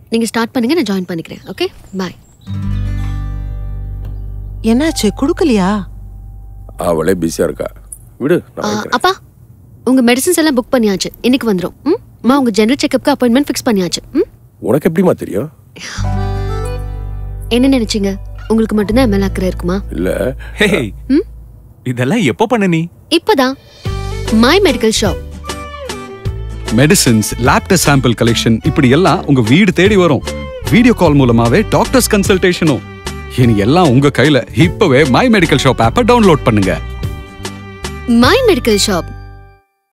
நீங்க ஸ்டார்ட் பண்ணுங்க நான் ஜாயின் பண்ணிக்கிறேன் ஓகே பாய் என்னாச்சு குடுக்கலையா அவளே பிஸியா இருக்கா விடு நான் வாங்கிக்கிறேன். அப்பா உங்க மெடிசின்ஸ் எல்லாம் புக் பண்ணியாச்சு இன்னைக்கு வந்துரும் ம் அம்மா உங்க ஜெனரல் செக்கப்க்கு அப்பாயின்மெண்ட் ஃபிக்ஸ் பண்ணியாச்சு ம் உனக்கு எப்படிமா தெரியும் என்ன நினைச்சீங்க உங்களுக்கு மட்டும்தான் எம்எல் அக்கறை இருக்குமா இல்ல ஹே இதெல்லாம் எப்போ பண்ண நீ இப்பதான் my medical shop medicines lab test sample collection இப்படி எல்லாம் உங்க வீடு தேடி வரும் வீடியோ கால் மூலமாவே டாக்டர்ஸ் கன்சல்டேஷனும் இனி எல்லாம் உங்க கையில இப்பவே மை மெடிக்கல் ஷாப் ஆப்பை டவுன்லோட் பண்ணுங்க மை மெடிக்கல் ஷாப்